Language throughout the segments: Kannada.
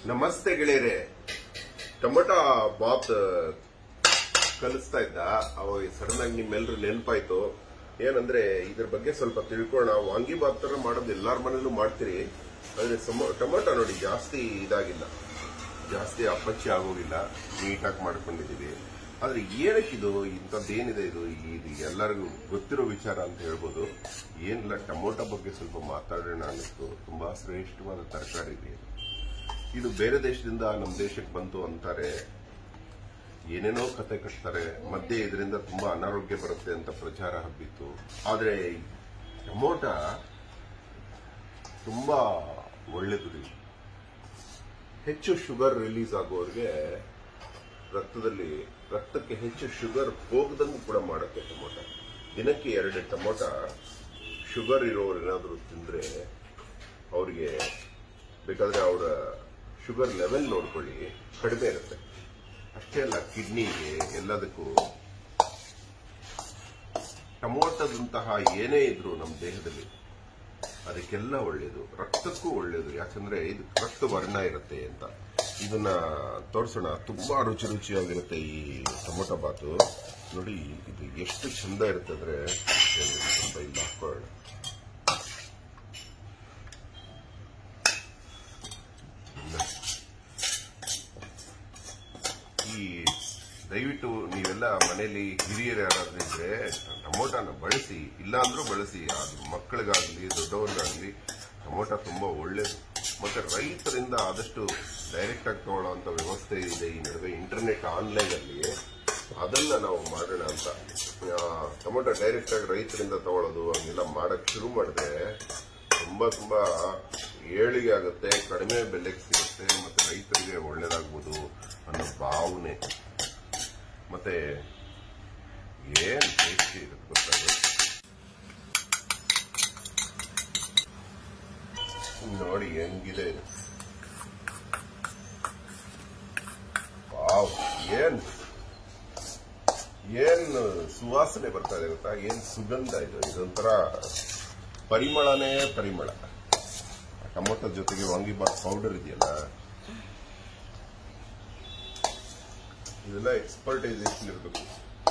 ನಮಸ್ತೆ ಗೆಳೆಯರೆ ಟೊಮೊಟೊ ಬಾತ್ ಕಲಿಸ್ತಾ ಇದ್ದ ಅವಾಗ ಸಡನ್ ಆಗಿ ನಿಮ್ಮೆಲ್ಲರೂ ನೆನಪಾಯ್ತು ಏನಂದ್ರೆ ಇದ್ರ ಬಗ್ಗೆ ಸ್ವಲ್ಪ ತಿಳ್ಕೊಳ್ಳೋಣ ವಾಂಗಿ ಬಾತ್ ತರ ಮಾಡೋದು ಎಲ್ಲಾರ ಮನೇಲೂ ಮಾಡ್ತೀರಿ ಆದ್ರೆ ಸಮ- ಟೊಮೊಟೊ ನೋಡಿ ಜಾಸ್ತಿ ಇದಾಗಿಲ್ಲ ಜಾಸ್ತಿ ಅಪ್ಪಚ್ಚಿ ಆಗೋಗಿಲ್ಲ ನೀಟಾಗಿ ಮಾಡ್ಕೊಂಡಿದೀವಿ ಆದ್ರೆ ಏನಕ್ಕಿದು ಇಂಥದ್ದೇನಿದೆ ಇದು ಇದು ಎಲ್ಲರಿಗೂ ಗೊತ್ತಿರೋ ವಿಚಾರ ಅಂತ ಹೇಳ್ಬೋದು ಏನಿಲ್ಲ ಟೊಮೊಟೊ ಬಗ್ಗೆ ಸ್ವಲ್ಪ ಮಾತಾಡೋಣ ಅನ್ನಿಸ್ತು ತುಂಬಾ ಶ್ರೇಷ್ಠವಾದ ತರಕಾರಿ ಇದೆ ಇದು ಬೇರೆ ದೇಶದಿಂದ ನಮ್ಮ ದೇಶಕ್ಕೆ ಬಂತು ಅಂತಾರೆ ಏನೇನೋ ಕತೆ ಕಟ್ತಾರೆ ಮಧ್ಯೆ ಇದರಿಂದ ತುಂಬಾ ಅನಾರೋಗ್ಯ ಬರುತ್ತೆ ಅಂತ ಪ್ರಚಾರ ಹಬ್ಬಿತ್ತು ಆದ್ರೆ ಟೊಮೊಟ ತುಂಬಾ ಒಳ್ಳೇದು ರೀ ಹೆಚ್ಚು ಶುಗರ್ ರಿಲೀಸ್ ಆಗೋರಿಗೆ ರಕ್ತದಲ್ಲಿ ರಕ್ತಕ್ಕೆ ಹೆಚ್ಚು ಶುಗರ್ ಹೋಗದಂಗೂ ಕೂಡ ಮಾಡುತ್ತೆ ಟೊಮೊಟ ದಿನಕ್ಕೆ ಎರಡು ಟೊಮೊಟ ಶುಗರ್ ಇರೋರು ಏನಾದರೂ ತಿಂದ್ರೆ ಅವರಿಗೆ ಬೇಕಾದ್ರೆ ಅವರ ಶುಗರ್ ಲೆವೆಲ್ ನೋಡ್ಕೊಳ್ಳಿ ಕಡಿಮೆ ಇರುತ್ತೆ ಅಷ್ಟೇ ಅಲ್ಲ ಕಿಡ್ನಿಗೆ ಎಲ್ಲದಕ್ಕೂ ಟಮೋಟದಂತಹ ಏನೇ ಇದ್ರು ನಮ್ಮ ದೇಹದಲ್ಲಿ ಅದಕ್ಕೆಲ್ಲ ಒಳ್ಳೇದು ರಕ್ತಕ್ಕೂ ಒಳ್ಳೇದು ಯಾಕಂದ್ರೆ ಇದು ರಕ್ತ ವರ್ಣ ಇರುತ್ತೆ ಅಂತ ಇದನ್ನ ತೋರಿಸೋಣ ತುಂಬಾ ರುಚಿ ರುಚಿಯಾಗಿರುತ್ತೆ ಈ ಟೊಮೊಟೊ ಬಾತು ನೋಡಿ ಇದು ಎಷ್ಟು ಚಂದ ಇರುತ್ತೆ ಅಂದ್ರೆ ಸ್ವಲ್ಪ ಇಲ್ಲಿ ಹಾಕೊಳ್ಳೋಣ ಈ ದಯವಿಟ್ಟು ನೀವೆಲ್ಲ ಮನೆಯಲ್ಲಿ ಹಿರಿಯರು ಯಾರಾದ್ರೂ ಇದ್ರೆ ಟೊಮೊಟೊನ ಬಳಸಿ ಇಲ್ಲ ಅಂದ್ರೂ ಬಳಸಿ ಅದು ಮಕ್ಕಳಿಗಾಗ್ಲಿ ದೊಡ್ಡವ್ರಿಗಾಗ್ಲಿ ಟೊಮೊಟೊ ತುಂಬಾ ಒಳ್ಳೇದು ಮತ್ತೆ ರೈತರಿಂದ ಆದಷ್ಟು ಡೈರೆಕ್ಟ್ ಆಗಿ ತಗೊಳ್ಳೋಂತ ವ್ಯವಸ್ಥೆ ಇದೆ ಈ ನಡುವೆ ಇಂಟರ್ನೆಟ್ ಆನ್ಲೈನ್ ಅಲ್ಲಿ ಅದನ್ನ ನಾವು ಮಾಡೋಣ ಅಂತ ಆ, ಟೊಮೊಟೊ ಡೈರೆಕ್ಟ್ ಆಗಿ ರೈತರಿಂದ ತಗೊಳ್ಳೋದು ಹಂಗೆಲ್ಲ ಮಾಡಕ್ ಶುರು ಮಾಡಿದ್ರೆ ತುಂಬಾ ತುಂಬಾ ಏಳಿಗೆ ಆಗುತ್ತೆ ಕಡಿಮೆ ಬೆಲೆಗೆ ಸಿಗುತ್ತೆ ಮತ್ತೆ ರೈತರಿಗೆ ಒಳ್ಳೇದಾಗ್ಬೋದು ಅನ್ನೋ ಭಾವನೆ ಮತ್ತೆ ಏನ್ ಟೇಸ್ಟಿ ಇರುತ್ತೆ ಗೊತ್ತಾಗ ನೋಡಿ ಹೆಂಗಿದೆ ಇದು ವಾವ್ ಏನ್ ಏನ್ ಸುವಾಸನೆ ಬರ್ತಾ ಇದೆ ಗೊತ್ತಾ ಏನ್ ಸುಗಂಧ ಇದು ಇದೊಂಥರ ಪರಿಮಳನೇ ಪರಿಮಳ ಟೊಮೊಟೊ ಜೊತೆಗೆ ವಾಂಗಿಬಾತ್ ಪೌಡರ್ ಇದೆಯಲ್ಲ ಇದೆಲ್ಲ ಎಕ್ಸ್ಪರ್ಟೈಸೇಷನ್ ಇರಬೇಕು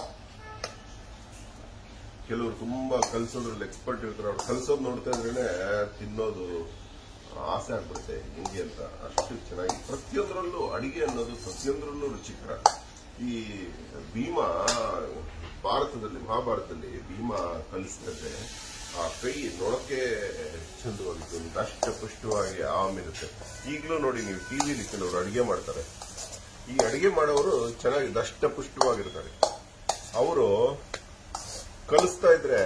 ಕೆಲವರು ತುಂಬಾ ಕಲ್ಸೋದ್ರಲ್ಲಿ ಎಕ್ಸ್ಪರ್ಟ್ ಇರ್ತಾರೆ ಅವ್ರು ಕಲ್ಸೋದು ನೋಡ್ತಾ ಇದ್ರೇನೆ ತಿನ್ನೋದು ಆಸೆ ಆಗ್ಬಿಡುತ್ತೆ ಹಿಂಗೆ ಅಂತ ಅಷ್ಟು ಚೆನ್ನಾಗಿ ಪ್ರತಿಯೊಂದರಲ್ಲೂ ಅಡಿಗೆ ಅನ್ನೋದು ಪ್ರತಿಯೊಂದರಲ್ಲೂ ರುಚಿಕರ ಈ ಭೀಮಾ ಭಾರತದಲ್ಲಿ ಮಹಾಭಾರತದಲ್ಲಿ ಭೀಮಾ ಕಲಿಸ್ತಿದ್ರೆ ಆ ಕೈ ನೋಡಕ್ಕೆ ಚಂದವಾಗಿತ್ತು ದಷ್ಟ ಪುಷ್ಟವಾಗಿ ಆಮಿರುತ್ತೆ ಈಗಲೂ ನೋಡಿ ನೀವು ಟಿವಿಲಿ ಕೆಲವರು ಅಡಿಗೆ ಮಾಡ್ತಾರೆ ಈ ಅಡಿಗೆ ಮಾಡೋರು ಚೆನ್ನಾಗಿ ದಷ್ಟ ಪುಷ್ಟವಾಗಿರ್ತಾರೆ ಅವರು ಕಲಿಸ್ತಾ ಇದ್ರೆ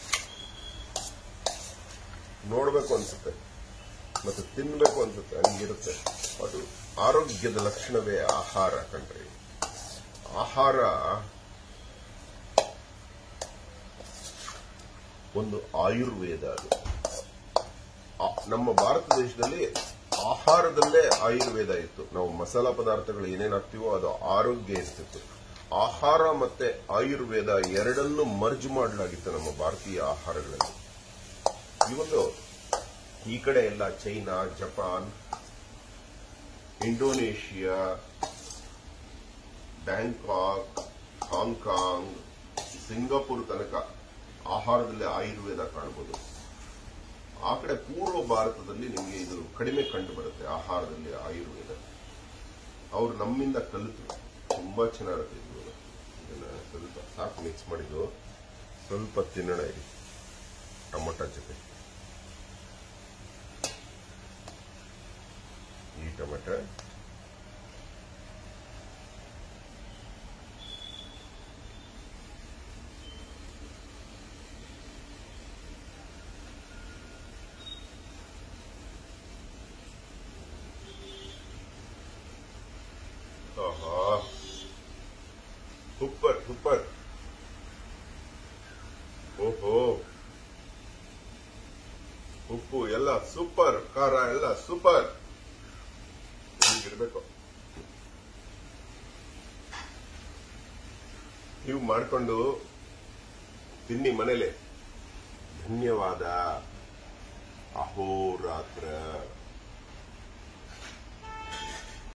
ನೋಡ್ಬೇಕು ಅನ್ಸುತ್ತೆ ಮತ್ತೆ ತಿನ್ಬೇಕು ಅನ್ಸುತ್ತೆ ಹಂಗಿರುತ್ತೆ ಅದು ಆರೋಗ್ಯದ ಲಕ್ಷಣವೇ ಆಹಾರ ಕಣ್ರಿ ಆಹಾರ ಒಂದು ಆಯುರ್ವೇದ ಅದು ಆ- ನಮ್ಮ ಭಾರತ ದೇಶದಲ್ಲಿ ಆಹಾರದಲ್ಲೇ ಆಯುರ್ವೇದ ಇತ್ತು ನಾವು ಮಸಾಲಾ ಪದಾರ್ಥಗಳು ಏನೇನ್ ಹಾಕ್ತಿವೋ ಅದು ಆರೋಗ್ಯ ಇರ್ತಿತ್ತು ಆಹಾರ ಮತ್ತೆ ಆಯುರ್ವೇದ ಎರಡನ್ನೂ ಮರ್ಜ್ ಮಾಡಲಾಗಿತ್ತು ನಮ್ಮ ಭಾರತೀಯ ಆಹಾರಗಳಲ್ಲಿ ಇವತ್ತು ಈ ಕಡೆ ಎಲ್ಲ China Japan Indonesia Bangkok Hong Kong Singapore ತನಕ ಆಹಾರದಲ್ಲಿ ಆಯುರ್ವೇದ ಕಾಣಬಹುದು ಆ ಕಡೆ ಪೂರ್ವ ಭಾರತದಲ್ಲಿ ನಿಮಗೆ ಇದು ಕಡಿಮೆ ಕಂಡು ಬರುತ್ತೆ ಆಹಾರದಲ್ಲಿ ಆಯುರ್ವೇದ ಅವ್ರು ನಮ್ಮಿಂದ ಕಲಿತು ತುಂಬಾ ಚೆನ್ನಾಗಿರುತ್ತೆ ಇದು ಇದನ್ನ ಸ್ವಲ್ಪ ಸಾಕು ಮಿಕ್ಸ್ ಮಾಡಿದ್ದು ಸ್ವಲ್ಪ ತಿನ್ನೋಣ ಇರಿ ಟೊಮೊಟೊ ಜೊತೆ ಈ ಟೊಮೆಟೊ ಆಹಾ ಸೂಪರ್ ಸೂಪರ್ ಓಹೋ ಉಪ್ಪು ಎಲ್ಲ ಸೂಪರ್ ಖಾರ ಎಲ್ಲ ಸೂಪರ್ ಹಿಂಗಿರ್ಬೇಕು ನೀವು ಮಾಡ್ಕೊಂಡು ತಿನ್ನಿ ಮನೇಲೆ ಧನ್ಯವಾದ ಅಹೋರಾತ್ರ